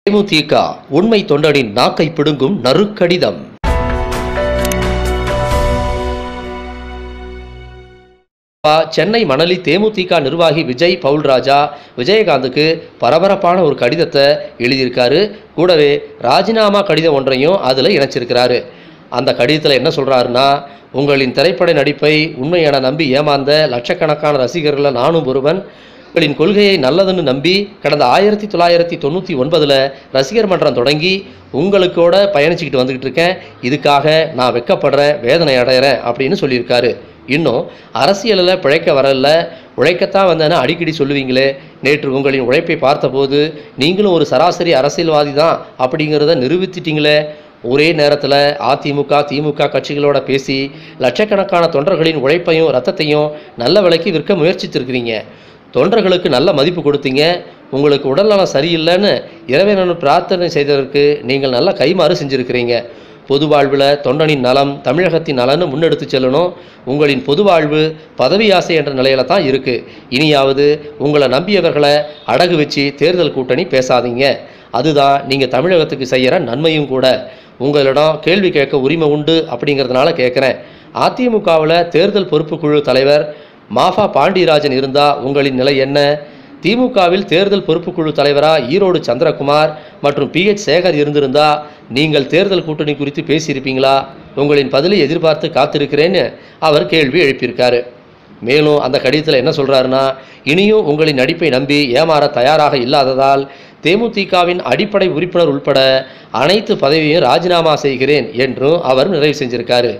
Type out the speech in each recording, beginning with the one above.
தேமுதிக உண்மை தொண்டனின் நாக்கை பிடுங்கும் நறுக்கடிதம் பா, சென்னை மணலி தேமுதிக நிர்வாகி விஜய் பவுல்ராஜா விஜயகாந்துக்கு பரபரப்பான ஒரு கடிதத்தை எழுதியிருக்காரு கூடவே ராஜினாமா கடிதம் ஒன்றையும் அதில் இணைச்சிருக்கிறாரு அந்த கடிதத்தில் என்ன சொல்கிறாருன்னா உங்களின் திரைப்பட நடிப்பை உண்மை என நம்பி ஏமாந்த லட்சக்கணக்கான ரசிகர்களில் நானும் ஒருவன் உங்களின் கொள்கையை நல்லதுன்னு நம்பி கடந்த ஆயிரத்தி தொள்ளாயிரத்தி தொண்ணூற்றி ஒன்பதில் ரசிகர் மன்றம் தொடங்கி உங்களுக்கோட பயணிச்சுக்கிட்டு வந்துக்கிட்டு இருக்கேன் இதுக்காக நான் வெக்கப்படுறேன் வேதனை அடைகிறேன் அப்படின்னு சொல்லியிருக்காரு இன்னும் அரசியலில் பிழைக்க வரல உழைக்கத்தான் வந்தேன்னு அடிக்கடி சொல்லுவீங்களே நேற்று உங்களின் உழைப்பை பார்த்தபோது நீங்களும் ஒரு சராசரி அரசியல்வாதி தான் அப்படிங்கிறத நிரூபித்திட்டீங்களே ஒரே நேரத்தில் அதிமுக திமுக கட்சிகளோட பேசி லட்சக்கணக்கான தொண்டர்களின் உழைப்பையும் ரத்தத்தையும் நல்ல விலைக்கு விற்க முயற்சித்திருக்கிறீங்க தொண்டர்களுக்கு நல்ல மதிப்பு கொடுத்தீங்க உங்களுக்கு உடல்நலம் சரியில்லைன்னு இறைவனு பிரார்த்தனை செய்ததற்கு நீங்கள் நல்ல கைமாறு செஞ்சுருக்கிறீங்க பொது வாழ்வில் தொண்டனின் நலம் தமிழகத்தின் நலன்னு முன்னெடுத்து செல்லணும் உங்களின் பொது வாழ்வு பதவி ஆசை என்ற நிலையில தான் இருக்குது இனியாவது உங்களை நம்பியவர்களை அடகு வச்சு தேர்தல் கூட்டணி பேசாதீங்க அதுதான் நீங்கள் தமிழகத்துக்கு செய்கிற நன்மையும் கூட உங்களிடம் கேள்வி கேட்க உரிமை உண்டு அப்படிங்கிறதுனால கேட்குறேன் அதிமுகவில் தேர்தல் பொறுப்புக்குழு தலைவர் மாஃபா பாண்டியராஜன் இருந்தால் உங்களின் நிலை என்ன திமுகவில் தேர்தல் பொறுப்புக்குழு தலைவராக ஈரோடு சந்திரகுமார் மற்றும் பிஹெச் சேகர் இருந்திருந்தா நீங்கள் தேர்தல் கூட்டணி குறித்து பேசியிருப்பீங்களா உங்களின் பதிலை எதிர்பார்த்து காத்திருக்கிறேன்னு அவர் கேள்வி எழுப்பியிருக்காரு மேலும் அந்த கடிதத்தில் என்ன சொல்றாருன்னா இனியும் உங்களின் நடிப்பை நம்பி ஏமாற தயாராக இல்லாததால் தேமுதிகவின் அடிப்படை உறுப்பினர் உட்பட அனைத்து பதவியையும் ராஜினாமா செய்கிறேன் என்றும் அவர் நிறைவு செஞ்சிருக்காரு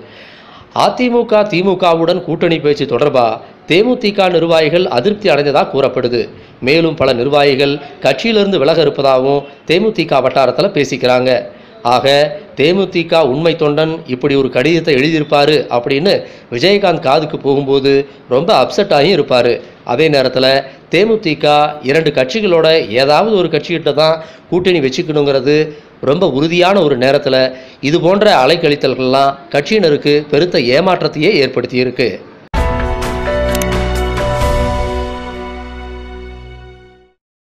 அதிமுக திமுகவுடன் கூட்டணி பேச்சு தொடர்பா தேமுதிக நிர்வாகிகள் அதிருப்தி அடைந்ததாக கூறப்படுது மேலும் பல நிர்வாகிகள் கட்சியிலிருந்து விலக இருப்பதாகவும் தேமுதிக வட்டாரத்தில் பேசிக்கிறாங்க ஆக தேமுதிக உண்மை தொண்டன் இப்படி ஒரு கடிதத்தை எழுதியிருப்பாரு அப்படின்னு விஜயகாந்த் காதுக்கு போகும்போது ரொம்ப அப்செட் ஆகியும் இருப்பார் அதே நேரத்தில் தேமுதிக இரண்டு கட்சிகளோட ஏதாவது ஒரு கட்சிகிட்ட தான் கூட்டணி வச்சுக்கணுங்கிறது ரொம்ப உறுதியான ஒரு நேரத்தில் இது போன்ற அலைக்கழித்தல்கள்லாம் கட்சியினருக்கு பெருத்த ஏமாற்றத்தையே ஏற்படுத்தியிருக்கு